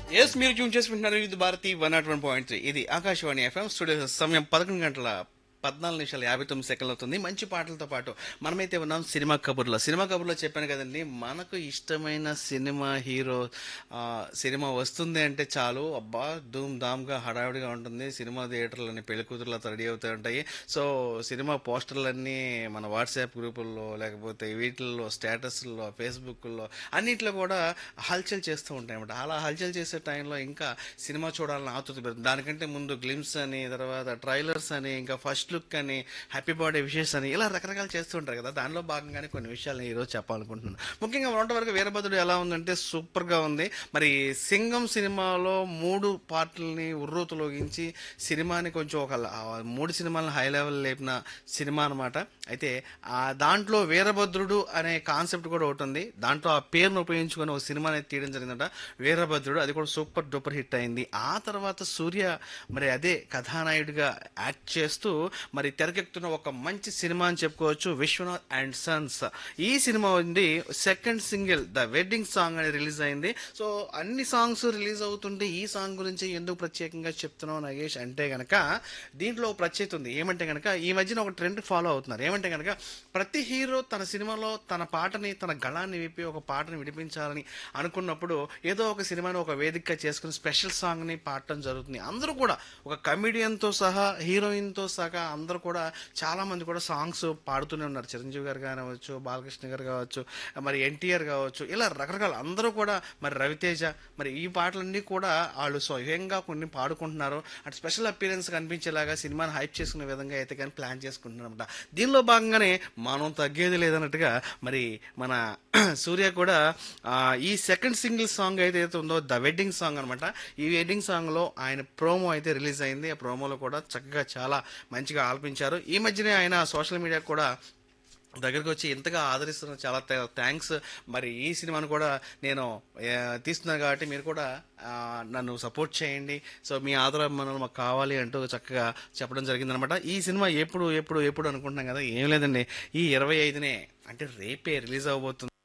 yes మీరు tune చేసుకుంటున్నారు ఇది Bharati one nought one point three ఇది ఆకాశవాణి ఎఫ్ఎం స్టూడియో సమయం పదకొండు గంటల పద్నాలుగు నిమిషాలు యాభై తొమ్మిది సెకండ్లు అవుతుంది మంచి పాటలతో పాటు మనమైతే ఉన్నాం సినిమా కబుర్లో సినిమా కబుర్లో చెప్పాను కదండి మనకు ఇష్టమైన సినిమా హీరో ఆ, సినిమా వస్తుంది అంటే చాలు అబ్బా ధూమ్ ధామ్గా హడావిడిగా ఉంటుంది సినిమా థియేటర్లన్నీ పెళ్లి కూతురులతో రెడీ అవుతూ ఉంటాయి సో సినిమా పోస్టర్లన్నీ మన వాట్సాప్ గ్రూపుల్లో లేకపోతే వీటిల్లో స్టేటస్ల్లో ఫేస్బుక్లో అన్నిట్లో కూడా హల్చల్ చేస్తూ ఉంటాయి అన్నమాట అలా హల్చల్ చేసే టైంలో ఇంకా సినిమా చూడాలని ఆతృత పెడుతుంది దానికంటే ముందు గ్లిమ్స్ అని తర్వాత ట్రైలర్స్ అని ఇంకా ఫస్ట్ లుక్ అని హ్యాపీ బర్త్డే విషెస్ అని ఇలా రకరకాలు చేస్తూ ఉంటారు కదా దానిలో భాగంగానే కొన్ని విషయాలు ఈరోజు చెప్పాలనుకుంటున్నాను ముఖ్యంగా మొన్నటి వరకు వీరభద్రుడు ఎలా ఉందంటే సూపర్గా ఉంది మరి సింగం సినిమాలో మూడు పార్టీలని ఉర్రూతలోగించి సినిమాని కొంచెం ఒక ల- ఆ మూడు సినిమాలను హై లెవెల్ లేపిన సినిమా అనమాట అయితే ఆ దాంట్లో వీరభద్రుడు అనే కాన్సెప్ట్ కూడా ఒకటి ఉంది దాంట్లో ఆ పేరును ఉపయోగించుకొని ఒక సినిమా అనేది తీయడం జరిగిందట వీరభద్రుడు అది కూడా సూపర్ డూపర్ హిట్ అయింది ఆ తర్వాత సూర్య మరి అదే కథానాయుడిగా యాక్ట్ చేస్తూ మరి తెరకెక్కుతున్న ఒక మంచి సినిమా అని చెప్పుకోవచ్చు విశ్వనాథ్ అండ్ సన్స్ ఈ సినిమా ఉంది second single the wedding song అనేది రిలీజ్ అయింది సో అన్ని సాంగ్స్ రిలీజ్ అవుతుంటే ఈ సాంగ్ గురించి ఎందుకు ప్రత్యేకంగా చెప్తున్నావు నగేష్ అంటే గనక దీంట్లో ఒక ప్రత్యేకత ఉంది ఏమంటే గనక ఈ మధ్యన ఒక ట్రెండ్ ఫాలో అవుతున్నారు ఏమంటే గనక ప్రతి హీరో తన సినిమాలో తన పాటని తన గళాన్ని విప్పి ఒక పాటని విడిపించాలని అనుకున్నప్పుడు ఏదో ఒక సినిమాని ఒక వేదికగా చేసుకుని స్పెషల్ సాంగ్ని పాడటం జరుగుతుంది అందరూ కూడా ఒక కమిడియన్తో సహా హీరోయిన్తో సహా అందరూ కూడా చాలా మంది కూడా సాంగ్స్ పాడుతూనే ఉన్నారు చిరంజీవి గారు కావచ్చు బాలకృష్ణ గారు కావచ్చు మరి ఎన్టీఆర్ కావచ్చు ఇలా రకరకాల అందరూ కూడా మరి రవితేజ మరి ఈ పాటలన్నీ కూడా వాళ్ళు స్వయంగా కొన్ని పాడుకుంటున్నారు అంటే స్పెషల్ అపీరెన్స్ కనిపించేలాగా సినిమాని హైప్ చేసుకునే విధంగా అయితే కానీ ప్లాన్ చేసుకుంటున్నారు అనమాట దీనిలో భాగంగానే మనం తగ్గేది లేదన్నట్టుగా మరి మన సూర్య కూడా ఆ, ఈ సెకండ్ సింగిల్ సాంగ్ అయితే ఏదైతే ఉందో ద వెడ్డింగ్ సాంగ్ అనమాట ఈ వెడ్డింగ్ సాంగ్లో ఆయన ప్రోమో అయితే రిలీజ్ అయింది ఆ ప్రోమోలో కూడా చక్కగా చాలా మంచిగా ఆలపించారు ఈ మధ్యనే ఆయన సోషల్ మీడియా కూడా దగ్గరికి వచ్చి ఎంతగా ఆదరిస్తున్న చాలా థ్యాంక్స్ మరి ఈ సినిమాను కూడా నేను ఆ, తీస్తున్నాను కాబట్టి మీరు కూడా ఆ, నన్ను సపోర్ట్ చేయండి సో మీ ఆదరాభిమానాలు మాకు కావాలి అంటూ చక్కగా చెప్పడం జరిగిందనమాట ఈ సినిమా ఎప్పుడు ఎప్పుడు ఎప్పుడు అనుకుంటున్నాం కదా ఏం లేదండి ఈ ఇరవై ఐదునే అంటే రేపే రిలీజ్ అవబోతుంది